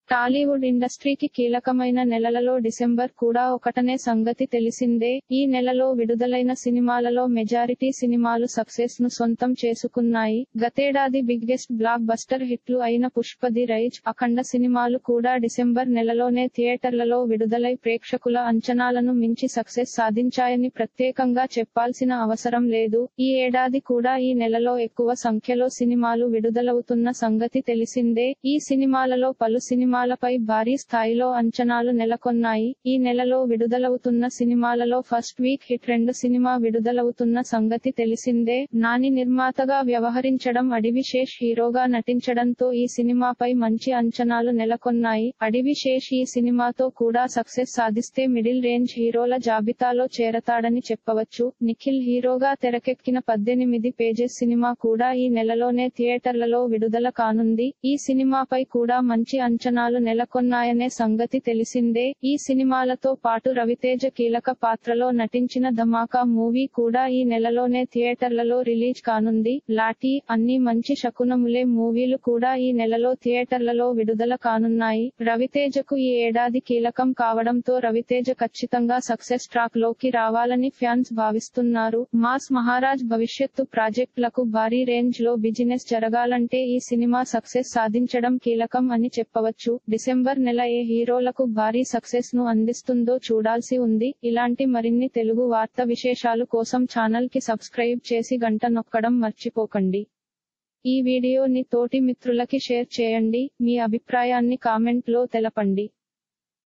టాలీవుడ్ ఇండస్ట్రీకి కీలకమైన నెలలలో డిసెంబర్ కూడా ఒకటనే సంగతి తెలిసిందే ఈ నెలలో విడుదలైన సినిమాలలో మెజారిటీ సినిమాలు సక్సెస్ ను సొంతం చేసుకున్నాయి గతేడాది బిగ్గెస్ట్ బ్లాక్ బస్టర్ హిట్లు అయిన పుష్ప ది రైజ్ అఖండ సినిమాలు కూడా డిసెంబర్ నెలలోనే థియేటర్లలో విడుదలై ప్రేక్షకుల అంచనాలను మించి సక్సెస్ సాధించాయని ప్రత్యేకంగా చెప్పాల్సిన అవసరం లేదు ఈ ఏడాది కూడా ఈ నెలలో ఎక్కువ సంఖ్యలో సినిమాలు విడుదలవుతున్న సంగతి తెలిసిందే ఈ సినిమాలలో పలు సినిమాలపై భారీ స్థాయిలో అంచనాలు నెలకొన్నాయి ఈ నెలలో విడుదలవుతున్న సినిమాలలో ఫస్ట్ వీక్ హిట్ రెండు సినిమా విడుదలవుతున్న సంగతి తెలిసిందే నాని నిర్మాతగా వ్యవహరించడం అడివిశేష్ హీరోగా నటించడంతో ఈ సినిమాపై మంచి అంచనాలు నెలకొన్నాయి అడివిశేష్ ఈ సినిమాతో కూడా సక్సెస్ సాధిస్తే మిడిల్ రేంజ్ హీరోల జాబితాలో చేరతాడని చెప్పవచ్చు నిఖిల్ హీరోగా తెరకెక్కిన పద్దెనిమిది పేజెస్ సినిమా కూడా ఈ నెలలోనే థియేటర్లలో విడుదల కానుంది ఈ సినిమాపై కూడా మంచి అంచనాలు నెలకొన్నాయనే సంగతి తెలిసిందే ఈ సినిమాలతో పాటు రవితేజ కీలక పాత్రలో నటించిన ధమాకా మూవీ కూడా ఈ నెలలోనే థియేటర్లలో రిలీజ్ కానుంది లాఠీ అన్ని మంచి శకునములే మూవీలు కూడా ఈ నెలలో థియేటర్లలో విడుదల కానున్నాయి రవితేజకు ఈ ఏడాది కీలకం కావడంతో రవితేజ ఖచ్చితంగా సక్సెస్ ట్రాక్ లోకి రావాలని ఫ్యాన్స్ భావిస్తున్నారు మాస్ మహారాజ్ భవిష్యత్తు ప్రాజెక్టులకు భారీ రేంజ్ లో బిజినెస్ జరగాలంటే ఈ సినిమా సక్సెస్ సాధించడం కీలకం అని చెప్పవచ్చు డిసెంబర్ నెల ఏ హీరోలకు భారీ సక్సెస్ ను అందిస్తుందో చూడాల్సి ఉంది ఇలాంటి మరిన్ని తెలుగు వార్త విశేషాలు కోసం ఛానల్ కి సబ్స్క్రైబ్ చేసి గంట నొక్కడం మర్చిపోకండి ఈ వీడియోని తోటి మిత్రులకి షేర్ చేయండి మీ అభిప్రాయాన్ని కామెంట్ లో తెలపండి